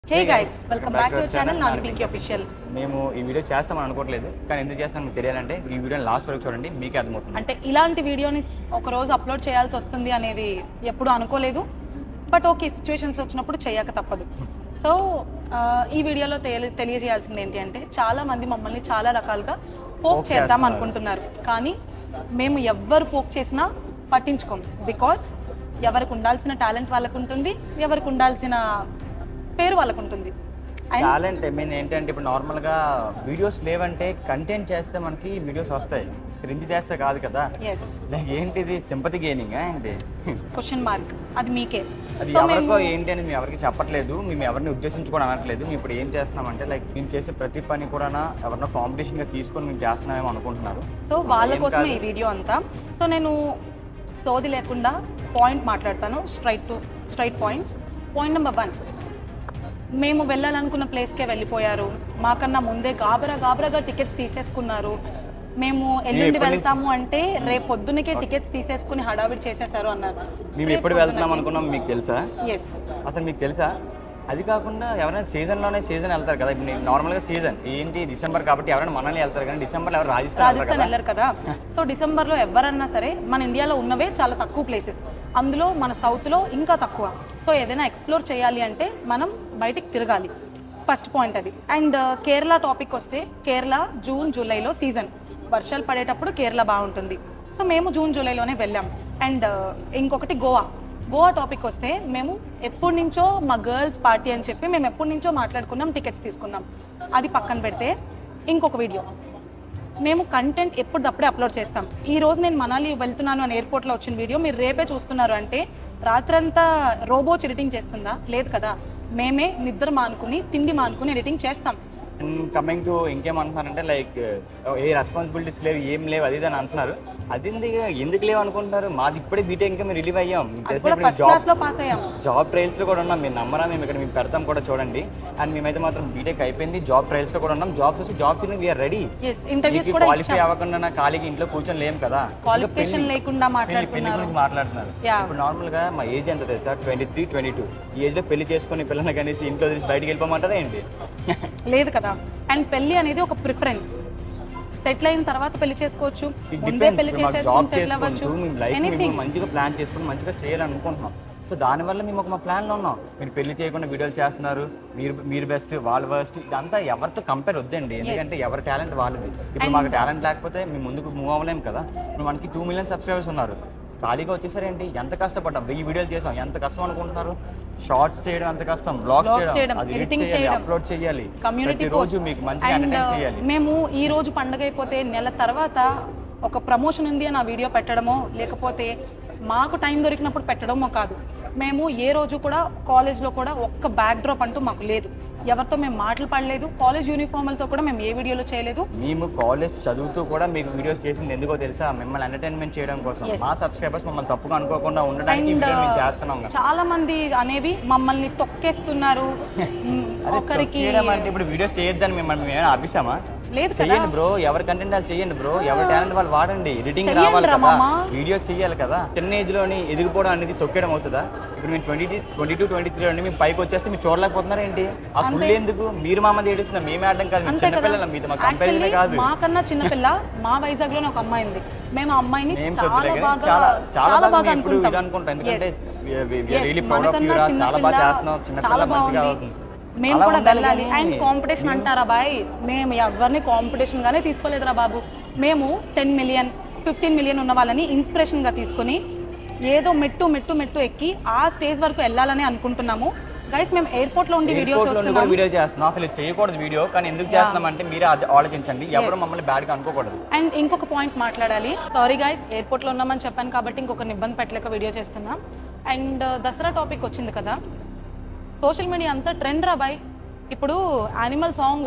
Hey guys welcome back to channel నాన్ Pinky official మేము ఈ వీడియో చేస్తామని అనుకోవట్లేదు కానీ ఎందుకు చేస్తాం మీకు తెలియాలంటే ఈ వీడియోని లాస్ట్ వరకు చూడండి మీకే అర్థమవుతుంది అంటే ఇలాంటి వీడియోని ఒక రోజు అప్లోడ్ చేయాల్సి వస్తుంది అనేది ఎప్పుడు అనుకోలేదు బట్ ఓకే సిచ్యువేషన్స్ వచ్చినప్పుడు చేయక తప్పదు సో ఈ వీడియోలో తెలియ తెలియజేయాల్సింది ఏంటి అంటే చాలా మంది మమ్మల్ని చాలా రకాలుగా పోక్ Poke చేద్దాం చేస్తున్నారు. అనుకుంటున్నారు కానీ మేము ఎవ్వరు పోక్ చేసినా పట్టించుకోం బికాస్ ఎవరికి ఉండాల్సిన టాలెంట్ వాళ్ళకు ఉంటుంది ఎవరికి ఉండాల్సిన పేరు వాళ్ళకు ఉంటుంది అండ్ టాలెంట్ ఐ మీన్ ఏంటంటే ఇప్పుడు నార్మల్గా వీడియోస్ లేవంటే కంటెంట్ చేస్తే మనకి వీడియోస్ వస్తాయి క్రింది చేస్తే కాదు కదా ఎస్ లైక్ ఏంటిది సింపతి గెయినింగ్ ఏంటి క్వశ్చన్ మార్క్ అది మీకే అది సో ఎవరికో మేము ఏంటి అని మేము ఎవరికి చెప్పట్లేదు మేము ఎవరిని ఉద్దేశించి కూడా అనట్లేదు మేము ఇప్పుడు ఏం చేస్తున్నామంటే లైక్ మేము చేసే ప్రతి పని కూడా ఎవరినో కాంపిటీషన్గా తీసుకొని మేము చేస్తున్నామేమో అనుకుంటున్నారు సో వాళ్ళ ఏం కోసమే కాదు. ఈ వీడియో అంతా సో నేను సోది లేకుండా పాయింట్ మాట్లాడతాను straight to straight points point number one మేము వెళ్ళాలనుకున్న ప్లేస్కే వెళ్ళిపోయారు మాకన్నా ముందే గాబరా గాబరాగా టికెట్స్ తీసేసుకున్నారు మేము ఎల్లుండి ఎప్పటి నుంచి- వెళ్తాము అంటే రేపు పొద్దునకే టికెట్స్ తీసేసుకుని హడావిడి చేసేసారు అన్నారు మేము ఎప్పుడు వెళ్తున్నాం అనుకున్నాం మీకు తెలుసా ఎస్ అసలు మీకు తెలుసా అది కాకుండా ఎవరైనా సీజన్లోనే సీజన్ వెళ్తారు కదా ఇప్పుడు నార్మల్గా సీజన్ ఏంటి డిసెంబర్ కాబట్టి ఎవరైనా మనల్ని వెళ్తారు కానీ డిసెంబర్లో ఎవరు రాజస్థాన్ వెళ్తారు రాజస్థాన్ కదా వెళ్ళరు కదా సో డిసెంబర్లో ఎవరన్నా సరే మన ఇండియాలో ఉన్నవే చాలా తక్కువ ప్లేసెస్ అందులో మన సౌత్లో ఇంకా తక్కువ సో ఏదైనా ఎక్స్ప్లోర్ చేయాలి అంటే మనం బయటికి తిరగాలి ఫస్ట్ పాయింట్ అది అండ్ కేరళ టాపిక్ వస్తే కేరళ జూన్ జూలైలో సీజన్ వర్షాలు పడేటప్పుడు కేరళ బాగుంటుంది సో మేము జూన్ జూలైలోనే వెళ్ళాం అండ్ ఇంకొకటి గోవా గోవా టాపిక్ వస్తే మేము ఎప్పటి నుంచో మా గర్ల్స్ పార్టీ అని చెప్పి మేము ఎప్పటి నుంచో మాట్లాడుకున్నాం టికెట్స్ తీసుకున్నాం అది పక్కన పెడితే ఇంకొక వీడియో మేము కంటెంట్ ఎప్పటిదప్పుడే అప్లోడ్ చేస్తాం ఈ రోజు నేను మనాలి వెళ్తున్నాను అని ఎయిర్పోర్ట్లో వచ్చిన వీడియో మీరు రేపే చూస్తున్నారు అంటే రాత్రంతా రోబో ఎడిటింగ్ చేస్తుందా లేదు కదా మేమే నిద్ర మానుకుని తిండి మానుకుని ఎడిటింగ్ చేస్తాం అండ్ కమింగ్ టు ఇంకేమంటున్నారంటే లైక్ ఏ రెస్పాన్సిబిలిటీస్ లేవు ఏం లేవు అది ఇది అని అంటున్నారు అది ఎందుకు ఎందుకు లేవు అనుకుంటున్నారు మాది ఇప్పుడే బీటెక్ ఇంకా మేము రిలీవ్ అయ్యాం మీకు అది తెలిసి కూడా ఇప్పుడు ఫస్ట్ జాబ్ క్లాస్లో పాస్ అయ్యాం జాబ్ ట్రయల్స్లో కూడా ఉన్నాం మీరు నమ్మరా మేము ఇక్కడ మేము పెడతాం కూడా చూడండి అండ్ మేమైతే మాత్రం బీటెక్ అయిపోయింది జాబ్ ట్రయల్స్లో కూడా ఉన్నాం జాబ్ చూసి జాబ్ తిని వీఆర్ రెడీ ఎస్ ఇంటర్వ్యూస్ మీకు కూడా క్వాలిఫై అవ్వకుండా నా ఖాళీగా ఇంట్లో కూర్చొని లేం కదా క్వాలిఫికేషన్ లేకుండా పెళ్లి పెళ్లి మాట్లాడుతున్నారు గురించి మాట్లాడుతున్నారు Yeah. ఇప్పుడు నార్మల్ గా మా ఏజ్ ఎంత తెలుసా ట్వంటీ త్రీ ట్వంటీ టూ ఈ ఏజ్ లో పెళ్లి చేసుకుని పిల్లల్ని కనేసి ఇంట్లో తెలిసి బయటికి వెళ్ళిపోమంటారా ఏంటి లేదు కదా అండ్ పెళ్లి అనేది ఒక ప్రిఫరెన్స్ సెటిల్ అయిన తర్వాత పెళ్లి చేసుకోవచ్చు It ముందే depends. పెళ్లి ఇప్పుడు మాకు చేసేసుకుని జాబ్ సెటిల్ అవ్వచ్చు చేసుకుంటూ మేము లైఫ్ ఎనీథింగ్ మంచిగా ప్లాన్ చేసుకుని మంచిగా చేయాలనుకుంటున్నాం సో దానివల్ల మేము ఒక మా ప్లాన్లో ఉన్నాం మీరు పెళ్లి చేయకుండా వీడియోలు చేస్తున్నారు మీరు మీరు బెస్ట్ వాళ్ళ బెస్ట్ ఇదంతా ఎవరితో కంపేర్ వద్దండి ఎందుకంటే ఎవరి టాలెంట్ వాళ్ళది ఇప్పుడు మాకు టాలెంట్ లేకపోతే మేము ముందుకు మూవ్ అవ్వలేము కదా ఇప్పుడు మనకి టూ మిలియన్ సబ్స్క్రైబర్స్ ఉన్నారు ఖాళీగా వచ్చేసరేంటి ఎంత కష్టపడ్డాం వెయ్యి వీడియోలు చేసాం ఎంత కష్టం అనుకుంటున్నారు షార్ట్స్ చేయడం ఎంత కష్టం బ్లాగ్స్ Vlogs చేయడం చేయడం, అది editing ఎడిట్ చేయాలి చేయడం, అప్లోడ్ చేయాలి కమ్యూనిటీ రోజు మీకు మంచిగా అండ్ ఎంటర్టైన్ చేయాలి మేము ఈ రోజు పండగ అయిపోతే నెల తర్వాత ఒక ప్రమోషన్ ఉంది అని ఆ వీడియో పెట్టడమో లేకపోతే మాకు టైం దొరికినప్పుడు పెట్టడమో కాదు మేము ఏ రోజు కూడా కాలేజ్లో కూడా ఒక్క బ్యాక్ డ్రాప్ అంటూ మాకు లేదు ఎవరితో మేము మాటలు పడలేదు కాలేజ్ యూనిఫామ్లతో కూడా మేము ఏ వీడియోలో చేయలేదు మేము కాలేజ్ చదువుతూ కూడా మీకు వీడియోస్ చేసింది ఎందుకో తెలుసా మిమ్మల్ని ఎంటర్టైన్మెంట్ చేయడం కోసం Yes. మా సబ్స్క్రైబర్స్ మమ్మల్ని తప్పుగా అనుకోకుండా ఉండడానికి ఈ అండ్ వీడియో మేము చేస్తున్నాం కదా. చాలా మంది అనేవి మమ్మల్ని తొక్కేస్తున్నారు మ్, అదే ఒకరికి తొక్కేయడం అంటే ఇప్పుడు వీడియోస్ చేయొద్దని మిమ్మల్ని మేము ఏమైనా ఆపిస్తామా లేదు కదా చెయ్యండి బ్రో ఎవరి కంటెంట్ వాళ్ళు చెయ్యండి బ్రో ఎవరి టాలెంట్ వాళ్ళు వాడండి ఎడిటింగ్ చెయ్యండి రావాలి రా కదా మామ. వీడియో చెయ్యాలి కదా చిన్న ఏజ్ లోని ఎదిగిపోవడం అనేది తొక్కడం అవుతుందా ఇప్పుడు మేము twenty twenty two twenty three అండి మేము పైకి వచ్చేస్తే మీరు చూడలేకపోతున్నారా ఏంటి ఆ కుళ్ళు ఎందుకు మీరు మామది ఏడుస్తున్నా మేము ఆడడం కాదు మేము అంతే కదా చిన్నపిల్లలం మీతో మా కంపారిజన్ యాక్చువల్లీ కాదు మాకన్నా చిన్నపిల్ల మా వైజాగ్ లోనే ఒక అమ్మాయి ఉంది మేము ఆ అమ్మాయిని మేము చాలా చెప్తులే కానీ బాగా చాలా చాలా చాలా బాగా బాగా మేము ఇప్పుడు ఇది అనుకుంటాం అనుకుంటాం ఎందుకంటే Yes. Yes, really proud of మనకన్నా యూరా చిన్న చాలా పిల్ల బాగా చేస్తున్నాం చిన్న చాలా పిల్ల మంచిగా బాగుంది. అవుతుంది మేము అలా కూడా ఉండాలి వెళ్ళాలి కానీ అండ్ కాంపిటీషన్ అంటారా బాయ్ మేము ఎవరిని కాంపిటీషన్ గానే తీసుకోలేదురా బాబు మేము టెన్ మిలియన్ ఫిఫ్టీన్ మిలియన్ ఉన్న వాళ్ళని ఇన్స్పిరేషన్ గా తీసుకొని ఏదో మెట్టు మెట్టు మెట్టు ఎక్కి ఆ స్టేజ్ వరకు వెళ్ళాలని అనుకుంటున్నాము గైస్ మేము ఎయిర్పోర్ట్ లో ఉండి వీడియో ఎయిర్పోర్ట్ లో కూడా చూస్తున్నాం వీడియో చేస్తున్నాం అసలు ఇది చేయకూడదు వీడియో కానీ ఎందుకు చేస్తున్నాం అంటే మీరే అది ఆలోచించండి ఎవరు మమ్మల్ని బ్యాడ్ గా అనుకోకూడదు అండ్ ఇంకొక పాయింట్ మాట్లాడాలి సారీ గాయస్ ఎయిర్పోర్ట్లో ఉన్నామని చెప్పాను కాబట్టి ఇంకొక ఇబ్బంది పెట్టలేక వీడియో చేస్తున్నా అండ్ దసరా టాపిక్ వచ్చింది కదా సోషల్ మీడియా అంతా ట్రెండ్ రా బాయ్ ఇప్పుడు యానిమల్ సాంగ్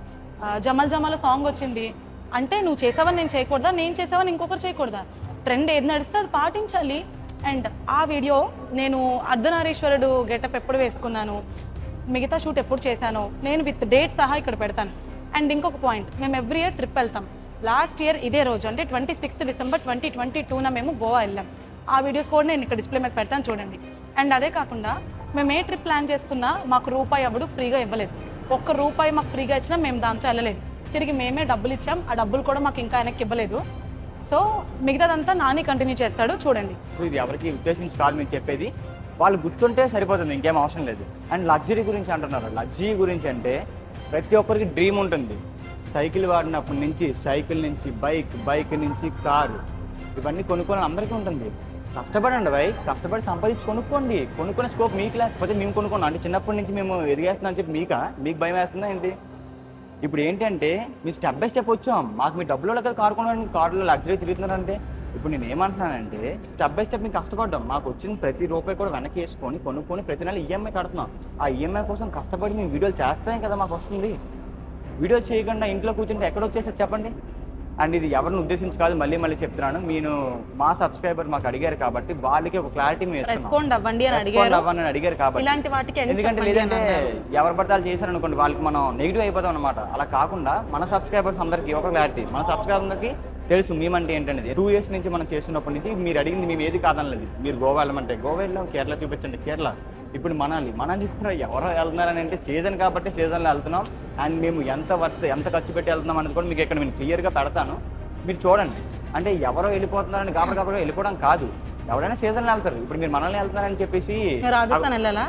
జమల్ జమల్ సాంగ్ వచ్చింది అంటే నువ్వు చేసావని నేను చేయకూడదా నేను చేసావని ఇంకొకరు చేయకూడదా ట్రెండ్ ఏది నడిస్తే అది పాటించాలి అండ్ ఆ వీడియో నేను అర్ధనారీశ్వరుడు గెటప్ ఎప్పుడు వేసుకున్నాను మిగతా షూట్ ఎప్పుడు చేశాను నేను విత్ డేట్ సహా ఇక్కడ పెడతాను అండ్ ఇంకొక పాయింట్ మేము ఎవ్రీ ఇయర్ ట్రిప్ వెళ్తాం లాస్ట్ ఇయర్ ఇదే రోజు అంటే twenty sixth December twenty twenty టూన మేము గోవా వెళ్ళాం ఆ వీడియోస్ కూడా నేను ఇక్కడ డిస్ప్లే మీద పెడతాను చూడండి అండ్ అదే కాకుండా మేము ఏ ట్రిప్ ప్లాన్ చేసుకున్నా మాకు రూపాయి అవ్వడు ఫ్రీగా ఇవ్వలేదు ఒక్క రూపాయి మాకు ఫ్రీగా ఇచ్చినా మేము దాంతో వెళ్ళలేదు తిరిగి మేమే డబ్బులు ఇచ్చాం ఆ డబ్బులు కూడా మాకు ఇంకా వెనక్కి ఇవ్వలేదు సో మిగతాదంతా నాని కంటిన్యూ చేస్తాడు చూడండి సో ఇది ఎవరికి ఉద్దేశించి కాదు మేము చెప్పేది వాళ్ళు గుర్తుంటే సరిపోతుంది ఇంకేం అవసరం లేదు అండ్ లగ్జరీ గురించి అంటున్నారు లగ్జరీ గురించి అంటే ప్రతి ఒక్కరికి డ్రీమ్ ఉంటుంది సైకిల్ వాడినప్పటి నుంచి సైకిల్ నుంచి బైక్ బైక్ నుంచి కారు ఇవన్నీ కొనుక్కోవాలని అందరికీ ఉంటుంది కష్టపడండి బై కష్టపడి సంపాదించి కొనుక్కోండి కొనుక్కునే స్కోప్ మీకు లేకపోతే మేము కొనుక్కున్నాం అంటే చిన్నప్పటి నుంచి మేము ఎదిగేస్తున్నాం అని చెప్పి మీకా మీకు భయం వేస్తుందా ఏంటి ఇప్పుడు ఏంటంటే మీరు స్టెప్ బై స్టెప్ వచ్చాం మాకు మీ డబ్బులు కదా కారు కొనడానికి కారులో లగ్జరీ తిరుగుతున్నారంటే ఇప్పుడు నేను ఏమంటున్నానంటే స్టెప్ బై స్టెప్ మీకు కష్టపడ్డాం మాకు వచ్చిన ప్రతి రూపాయి కూడా వెనక్కి వేసుకొని కొనుక్కొని ప్రతి నెల ఈఎంఐ కడుతున్నాం ఆ ఈఎంఐ కోసం కష్టపడి మేము వీడియోలు చేస్తానే కదా మాకు వస్తుంది వీడియో చేయకుండా ఇంట్లో కూర్చుంటే ఎక్కడ వచ్చేసి చెప్పండి అండ్ ఇది ఎవరిని ఉద్దేశించి కాదు మళ్ళీ మళ్ళీ చెప్తున్నాను నేను మా సబ్స్క్రైబర్ మాకు అడిగారు కాబట్టి వాళ్ళకి ఒక క్లారిటీ మేము ఇస్తున్నాం. రెస్పాండ్ అవ్వండి అని Respond అడిగారు అవ్వని అడిగారు కాబట్టి ఇలాంటి వాటికి end ఎందుకంటే చెప్పండి అని లేదంటే అన్నారు. ఎవరి పడతాలు చేశారు అనుకోండి వాళ్ళకి మనం నెగిటివ్ అయిపోతాం అనమాట అలా కాకుండా మన సబ్స్క్రైబర్స్ అందరికీ ఒక క్లారిటీ మన సబ్స్క్రైబర్ అందరికీ తెలుసు మేమంటే ఏంటనేది టూ ఇయర్స్ నుంచి మనం చేస్తున్నప్పటి నుంచి మీరు అడిగింది మేము ఏది కాదనలేదు మీరు గోవా వెళ్ళమంటే గోవా వెళ్ళాం కేరళ చూపించండి కేరళ ఇప్పుడు మనాలి మనాలి ఇప్పుడు ఎవరో వెళ్తున్నారని అంటే సీజన్ కాబట్టి సీజన్లో వెళ్తున్నాం అండ్ మేము ఎంత వర్త్ ఎంత ఖర్చు పెట్టి వెళ్తున్నాం అనేది కూడా మీకు ఇక్కడ నేను క్లియర్గా పెడతాను మీరు చూడండి అంటే ఎవరో వెళ్ళిపోతున్నారని కాబట్టి కాబట్టి వెళ్ళిపోవడం కాదు ఎవరైనా సీజన్లో వెళ్తారు ఇప్పుడు మీరు మనల్ని వెళ్తున్నారని చెప్పేసి మీరు రాజస్థాన్ వెళ్ళాలా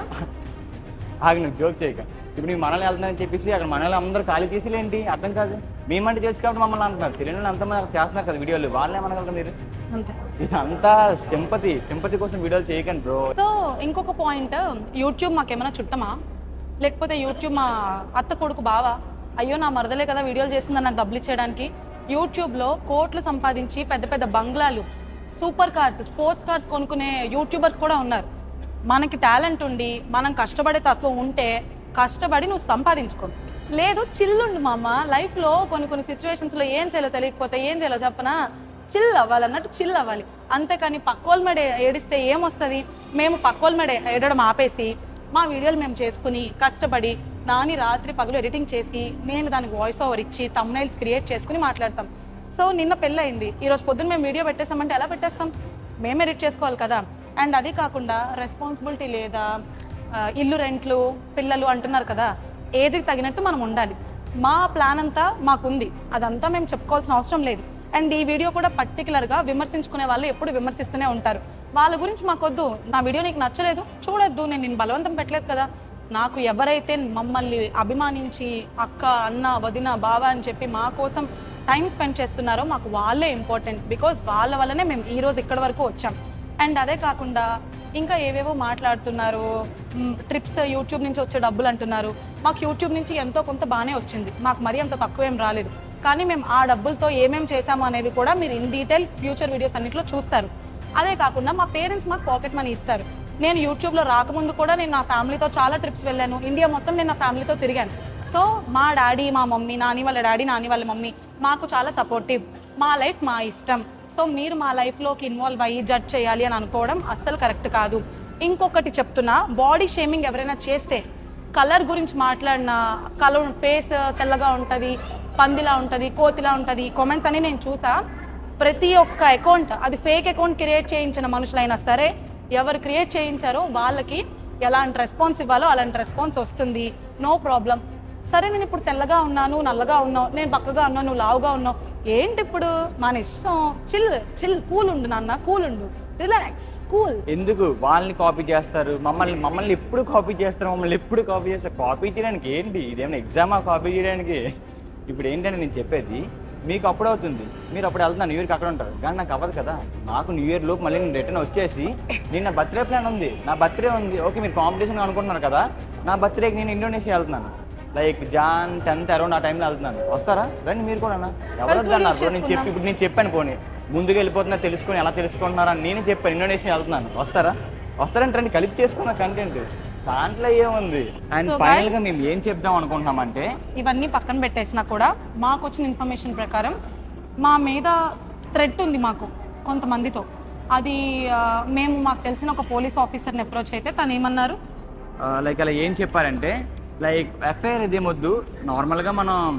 ఆగి నువ్వు జోక్ చేయక ఇప్పుడు నీ మనల్ని వెళ్తున్నారని చెప్పేసి అక్కడ మనల్ని అందరూ ఖాళీ చేసేలేంటి అర్థం కాదు మేమంటే తెలుసు కాబట్టి మమ్మల్ని అంటున్నారు తెలియని అంతమంది అక్కడ చేస్తున్నారు కదా వీడియోలు వాళ్ళే మనగలరు మీరు అంతే ఇదంతా సింపతి సింపతి కోసం వీడియోలు చేయకండి బ్రో సో ఇంకొక పాయింట్ యూట్యూబ్ మాకేమైనా చుట్టమా లేకపోతే యూట్యూబ్ మా అత్త కొడుకు బావా అయ్యో నా మరదలే కదా వీడియోలు చేసిందని నాకు డబ్బులు ఇచ్చేయడానికి యూట్యూబ్లో కోట్లు సంపాదించి పెద్ద పెద్ద బంగ్లాలు సూపర్ కార్స్ స్పోర్ట్స్ కార్స్ కొనుక్కునే యూట్యూబర్స్ కూడా ఉన్నారు మనకి టాలెంట్ ఉండి మనం కష్టపడే తత్వం ఉంటే కష్టపడి నువ్వు సంపాదించుకో లేదు చిల్లుండు మా అమ్మ లైఫ్లో కొన్ని కొన్ని సిచ్యువేషన్స్లో ఏం చేయాలో తెలియకపోతే ఏం చేయాలో చెప్పనా చిల్ అవ్వాలి అన్నట్టు చిల్ అవ్వాలి అంతేకాని పక్కోళ్ళ మీద ఏడిస్తే ఏమొస్తుంది మేము పక్కోళ్ళ మీద ఏడడం ఆపేసి మా వీడియోలు మేము చేసుకుని కష్టపడి నాని రాత్రి పగలు ఎడిటింగ్ చేసి నేను దానికి వాయిస్ ఓవర్ ఇచ్చి తమ్నైల్స్ క్రియేట్ చేసుకుని మాట్లాడతాం సో నిన్న పెళ్ళయింది ఈరోజు పొద్దున్న మేము వీడియో పెట్టేస్తామంటే ఎలా పెట్టేస్తాం మేము ఎడిట్ చేసుకోవాలి కదా అండ్ అది కాకుండా రెస్పాన్సిబిలిటీ లేదా ఆ, ఇల్లు రెంట్లు పిల్లలు అంటున్నారు కదా ఏజ్కి తగినట్టు మనం ఉండాలి మా ప్లాన్ అంతా మాకుంది అదంతా మేము చెప్పుకోవాల్సిన అవసరం లేదు అండ్ ఈ వీడియో కూడా పర్టికులర్గా విమర్శించుకునే వాళ్ళు ఎప్పుడు విమర్శిస్తూనే ఉంటారు వాళ్ళ గురించి మాకొద్దు నా వీడియో నీకు నచ్చలేదు చూడొద్దు నేను నేను బలవంతం పెట్టలేదు కదా నాకు ఎవరైతే మమ్మల్ని అభిమానించి అక్క అన్న వదిన బావ అని చెప్పి మా కోసం టైం స్పెండ్ చేస్తున్నారో మాకు వాళ్ళే ఇంపార్టెంట్ బికాజ్ వాళ్ళ వల్లనే మేము ఈ రోజు ఇక్కడ వరకు వచ్చాం అండ్ అదే కాకుండా ఇంకా ఏవేవో మాట్లాడుతున్నారు ట్రిప్స్ యూట్యూబ్ నుంచి వచ్చే డబ్బులు అంటున్నారు మాకు యూట్యూబ్ నుంచి ఎంతో కొంత బాగానే వచ్చింది మాకు మరీ అంత తక్కువ ఏం రాలేదు కానీ మేము ఆ డబ్బులతో ఏమేం చేశాము అనేవి కూడా మీరు ఇన్ డీటెయిల్ ఫ్యూచర్ వీడియోస్ అన్నింటిలో చూస్తారు అదే కాకుండా మా పేరెంట్స్ మాకు పాకెట్ మనీ ఇస్తారు నేను యూట్యూబ్లో రాకముందు కూడా నేను నా ఫ్యామిలీతో చాలా ట్రిప్స్ వెళ్ళాను ఇండియా మొత్తం నేను నా ఫ్యామిలీతో తిరిగాను సో మా డాడీ మా మమ్మీ నాని వాళ్ళ డాడీ నాని వాళ్ళ మమ్మీ మాకు చాలా సపోర్టివ్ మా లైఫ్ మా ఇష్టం సో మీరు మా లైఫ్లోకి ఇన్వాల్వ్ అయ్యి జడ్జ్ చేయాలి అని అనుకోవడం అస్సలు కరెక్ట్ కాదు ఇంకొకటి చెప్తున్నా బాడీ షేమింగ్ ఎవరైనా చేస్తే కలర్ గురించి మాట్లాడిన కలర్ ఫేస్ తెల్లగా ఉంటుంది పందిలా ఉంటుంది కోతిలా ఉంటుంది కామెంట్స్ అని నేను చూసా ప్రతి ఒక్క అకౌంట్ అది ఫేక్ అకౌంట్ క్రియేట్ చేయించిన మనుషులైనా సరే ఎవరు క్రియేట్ చేయించారో వాళ్ళకి ఎలాంటి రెస్పాన్స్ ఇవ్వాలో అలాంటి రెస్పాన్స్ వస్తుంది నో ప్రాబ్లం సరే నేను ఇప్పుడు తెల్లగా ఉన్నాను నల్లగా ఉన్నావు నేను బక్కగా ఉన్నావు నువ్వు లావుగా ఉన్నావు ఏంటి ఇప్పుడు మన ఇష్టం చిల్ చిల్ కూల్ ఉండు నాన్న కూల్ ఉండు రిలాక్స్ కూల్ ఎందుకు వాళ్ళని కాపీ చేస్తారు మమ్మల్ని మమ్మల్ని ఎప్పుడు కాపీ చేస్తారు మమ్మల్ని ఎప్పుడు కాపీ చేస్తారు కాపీ చేయడానికి ఏంటి ఇదేమైనా ఎగ్జామా కాపీ చేయడానికి ఇప్పుడు ఏంటంటే నేను చెప్పేది మీకు అప్పుడు అవుతుంది మీరు అప్పుడు వెళ్తున్నా న్యూ ఇయర్కి అక్కడ ఉంటారు కానీ నాకు అవ్వదు కదా నాకు న్యూ ఇయర్ లోపు మళ్ళీ నేను రిటర్న్ వచ్చేసి నేను నా బర్త్డే ప్లాన్ ఉంది నా బర్త్డే ఉంది ఓకే మీరు కాంపిటీషన్ అనుకుంటున్నారు కదా నా బర్త్డేకి నేను ఇండోనేషియా వెళ్తున్నాను లైక్ జాన్ టెన్త్ అరౌండ్ ఆ టైంలో వెళ్తున్నాను వస్తారా రండి మీరు కూడా ఎవరు కలిసి వద్దన్నారు release నేను చెప్పి ఇప్పుడు నేను చెప్పాను పోనీ ముందుకు వెళ్ళిపోతున్నా తెలుసుకొని ఎలా తెలుసుకుంటున్నారా అని నేనే చెప్పాను ఇండోనేషియా వెళ్తున్నాను వస్తారా వస్తారంటే రండి కలిపి చేసుకున్న కంటెంట్ దాంట్లో ఏముంది అండ్ So, ఫైనల్ guys- గా మేము ఏం చెప్దాం అనుకుంటున్నామంటే ఇవన్నీ పక్కన పెట్టేసినా కూడా మాకు వచ్చిన ఇన్ఫర్మేషన్ ప్రకారం మా మీద థ్రెట్ ఉంది మాకు కొంతమందితో అది ఆ, మేము మాకు తెలిసిన ఒక పోలీస్ ఆఫీసర్ని అప్రోచ్ అయితే తను ఏమన్నారు లైక్ అలా ఏం చెప్పారంటే లైక్ ఎఫ్ఐఆర్ ఇదేమొద్దు నార్మల్గా మనం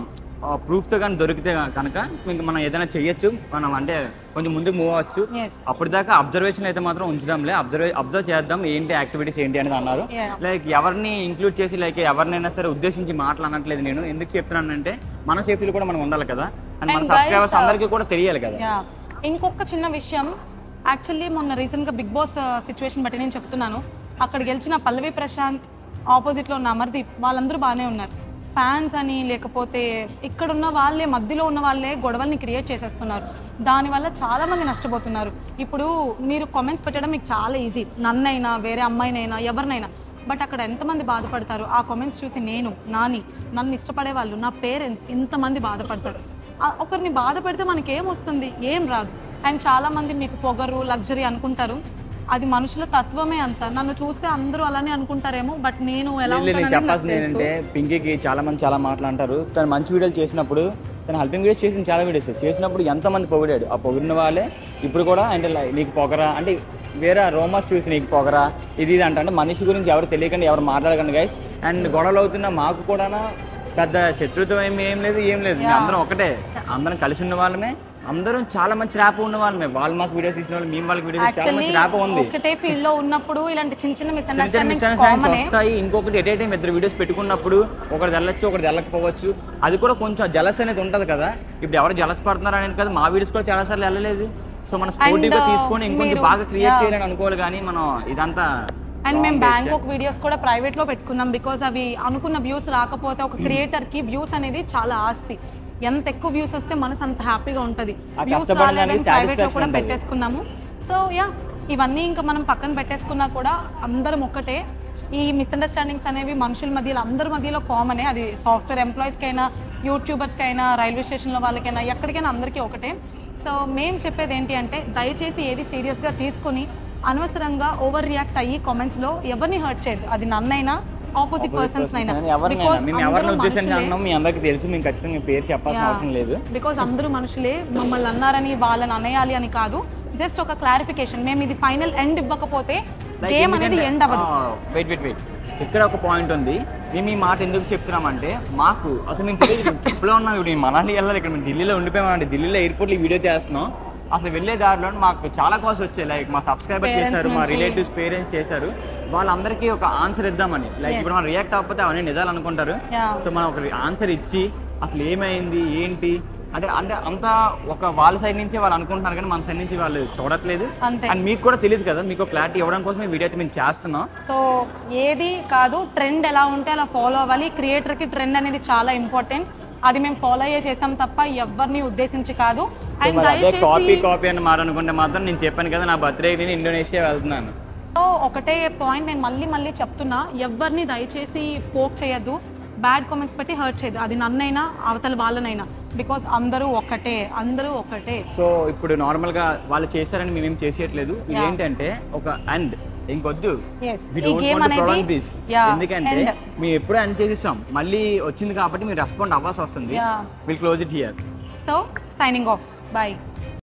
ప్రూఫ్తో కానీ దొరికితే కనుక మీకు మనం ఏదైనా చెయ్యొచ్చు మనం అంటే కొంచెం ముందుకు మూవ్ అవ్వచ్చు ఎస్ అప్పటిదాకా అబ్జర్వేషన్ అయితే మాత్రం ఉంచుదాంలే అబ్జర్వ్ అబ్జర్వ్ చేద్దాం ఏంటి యాక్టివిటీస్ ఏంటి అనేది అన్నారు Yeah. లైక్ ఎవరిని ఇంక్లూడ్ చేసి లైక్ ఎవరినైనా సరే ఉద్దేశించి మాటలు అనట్లేదు నేను ఎందుకు చెప్తున్నానంటే మన సేఫ్టీలో కూడా మనం ఉండాలి కదా అండ్ మన And guys, సబ్స్క్రైబర్స్ uh, అందరికీ కూడా తెలియాలి కదా యా ఇంకొక చిన్న విషయం యాక్చువల్లీ మొన్న రీసెంట్గా బిగ్ బాస్ సిచ్యువేషన్ బట్టి నేను చెప్తున్నాను అక్కడ గెలిచిన పల్లవి ప్రశాంత్ ఆపోజిట్లో ఉన్న అమర్దీప్ వాళ్ళందరూ బాగానే ఉన్నారు ఫ్యాన్స్ అని లేకపోతే ఇక్కడ ఉన్న వాళ్ళే మధ్యలో ఉన్న వాళ్ళే గొడవల్ని క్రియేట్ చేసేస్తున్నారు దానివల్ల చాలా మంది నష్టపోతున్నారు ఇప్పుడు మీరు కామెంట్స్ పెట్టడం మీకు చాలా ఈజీ నన్నైనా వేరే అమ్మాయినైనా ఎవరినైనా బట్ అక్కడ ఎంతమంది బాధపడతారు ఆ కామెంట్స్ చూసి నేను నాని నన్ను ఇష్టపడే వాళ్ళు నా పేరెంట్స్ ఇంతమంది బాధపడతారు ఆ ఒకరిని బాధ పెడితే మనకి ఏం వస్తుంది ఏం రాదు అండ్ చాలా మంది మీకు పొగరు లగ్జరీ అనుకుంటారు అది మనుషుల తత్వమే అంత నన్ను చూస్తే అందరూ అలానే అనుకుంటారేమో బట్ నేను ఎలా లేదు, నేను ఉంటానని నాకు చెప్పాల్సింది తెలుసు. ఏంటంటే పింకీకి చాలా మంది చాలా మాటలు అంటారు తను మంచి వీడియోలు చేసినప్పుడు తను హెల్పింగ్ వీడియోస్ చేసిన చాలా వీడియోస్ చేసినప్పుడు ఎంతమంది పొగిడాడు ఆ పొగిడిన వాళ్ళే ఇప్పుడు కూడా అంటే లై- నీకు పొగరా అంటే వేరే రోమర్స్ చూసి నీకు పొగరా ఇది ఇది అంటే మనిషి గురించి ఎవరు తెలియకండి ఎవరు మాట్లాడకండి గైస్ అండ్ గొడవలు అవుతున్న మాకు కూడా పెద్ద శత్రుత్వం ఏమి ఏం లేదు ఏం లేదు మేము అందరం ఒకటే అందరం కలిసి ఉన్న వాళ్ళమే అందరం చాలా మంచి ర్యాప్ ఉన్న వాళ్ళమే వాళ్ళు మాకు వీడియోస్ తీసిన వాళ్ళు మేము వాళ్ళకి వీడియోస్ చాలా యాక్చువల్లీ మంచి ర్యాప్ ఉంది ఒకటే ఫీల్డ్ లో ఉన్నప్పుడు ఇలాంటి చిన్న చిన్న చిన్న చిన్న మిస్అండర్స్టాండింగ్స్ misunderstandings కామనే వస్తాయి ఇంకొకటి ఎట్ ఏ టైం ఇద్దరు వీడియోస్ పెట్టుకున్నప్పుడు ఒకటి తెల్లచ్చు ఒకటి తెల్లకపోవచ్చు అది కూడా కొంచెం జలస్ అనేది ఉంటుంది కదా ఇప్పుడు ఎవరు జలస్ పడుతున్నారు అనేది కదా మా వీడియోస్ కూడా చాలా సార్లు వెళ్ళలేదు సో మనం స్పోర్టివ్ గా And, తీసుకొని ఇంకొంచెం మీరు- బాగా క్రియేట్ yeah. చేయాలని అనుకోవాలి కానీ మనం ఇదంతా అండ్ మేము wrong బ్యాంకాక్ వీడియోస్ కూడా ప్రైవేట్ లో పెట్టుకున్నాం బికాస్ అవి అనుకున్న వ్యూస్ రాకపోతే ఒక క్రియేటర్ కి వ్యూస్ అనేది చాలా ఆస్తి ఎంత ఎక్కువ వ్యూస్ వస్తే మనసు అంత హ్యాపీగా ఉంటది ఆ వ్యూస్ కష్టపడిన రాలేదని దానికి ప్రైవేట్ లో satisfaction కూడా ఉంటది. పెట్టేసుకున్నాము సో యా ఇవన్నీ ఇంకా మనం పక్కన పెట్టేసుకున్నా కూడా అందరం ఒక్కటే ఈ మిస్అండర్స్టాండింగ్స్ అనేవి మనుషుల మధ్యలో అందరి మధ్యలో కామనే అది సాఫ్ట్వేర్ ఎంప్లాయీస్కైనా యూట్యూబర్స్కైనా రైల్వే స్టేషన్లో వాళ్ళకైనా ఎక్కడికైనా అందరికీ ఒకటే సో మేము చెప్పేది ఏంటి అంటే దయచేసి ఏది సీరియస్గా తీసుకొని అనవసరంగా ఓవర్ రియాక్ట్ అయ్యి కామెంట్స్లో ఎవరిని హర్ట్ చేయదు అది నన్నైనా ఆపోజిట్ పర్సన్స్ అయినా ఎవరినైనా Because మేము అందరూ ఎవరిని ఉద్దేశించి మనుషులే. అన్నాం మీ అందరికి తెలుసు మేము ఖచ్చితంగా మీ పేరు చెప్పాల్సిన అవసరం లేదు బికాజ్ అందరూ మనుషులే మమ్మల్ని అన్నారని వాళ్ళని అనేయాలి అని కాదు జస్ట్ ఒక క్లారిఫికేషన్ మేము ఇది ఫైనల్ ఎండ్ ఇవ్వకపోతే గేమ్ అనేది ఎండ్ అవ్వదు వెయిట్ వెయిట్ వెయిట్ ఇక్కడ ఒక పాయింట్ ఉంది మేము ఈ మాట ఎందుకు చెప్తున్నామంటే మాకు అసలు మేము తెలియదు ఇప్పుడు ఉన్నాం ఇప్పుడు మేము మనాలి వెళ్ళాలి ఇక్కడ మేము ఢిల్లీలో ఉండిపోయామంటే ఢిల్లీలో ఎయిర్పోర్ట్లో ఈ వీడియో చేస్తున్నాం అసలు వెళ్ళే దారిలో మాకు చాలా కాల్స్ వచ్చాయి లైక్ మా సబ్స్క్రైబర్ Parents చేశారు మా నుంచి. రిలేటివ్స్ పేరెంట్స్ చేశారు వాళ్ళందరికీ ఒక ఆన్సర్ ఇద్దామని లైక్ ఇప్పుడు మనం రియాక్ట్ అవ్వకపోతే అవన్నీ నిజాలు అనుకుంటారు Yeah. సో మనం ఒక ఆన్సర్ ఇచ్చి అసలు ఏమైంది ఏంటి అంటే అంటే అంతా ఒక వాళ్ళ సైడ్ నుంచి వాళ్ళు అనుకుంటున్నారు కానీ మన సైడ్ నుంచి వాళ్ళు చూడట్లేదు అంతే అండ్ మీకు కూడా తెలియదు కదా మీకు క్లారిటీ ఇవ్వడం కోసం ఈ వీడియో అయితే మేము చేస్తున్నాం సో ఏది కాదు ట్రెండ్ ఎలా ఉంటే అలా ఫాలో అవ్వాలి క్రియేటర్ కి ట్రెండ్ అనేది చాలా ఇంపార్టెంట్ అది మేము ఫాలో అయ్యే చేసాం తప్ప ఎవరిని ఉద్దేశించి కాదు సో అండ్ మరి అదే కాపీ దయచేసి కాపీ అని మాట అనుకుంటే మాత్రం నేను చెప్పాను కదా నా బర్త్డే నేను ఇండోనేషియా వెళ్తున్నాను సో ఒకటే పాయింట్ నేను మళ్ళీ మళ్ళీ చెప్తున్నా ఎవరిని దయచేసి పోక్ చేయొద్దు బ్యాడ్ కామెంట్స్ పెట్టి హర్ట్ చేయదు అది నన్నైనా అవతల వాళ్ళనైనా బికాస్ అందరూ ఒకటే అందరూ ఒకటే సో ఇప్పుడు నార్మల్ గా వాళ్ళు చేశారని మేమేం చేసేయట్లేదు ఇది Yeah. ఏంటంటే ఒక అండ్ ఇంకొద్దు ఎస్ We ఈ don't game want to prolong అనేది this. Yeah, ఎందుకంటే end. మేము ఎప్పుడే అండ్ చేసేసాం మళ్ళీ వచ్చింది కాబట్టి మీరు రెస్పాండ్ అవ్వాల్సి వస్తుంది Yeah. Will close it here so signing off bye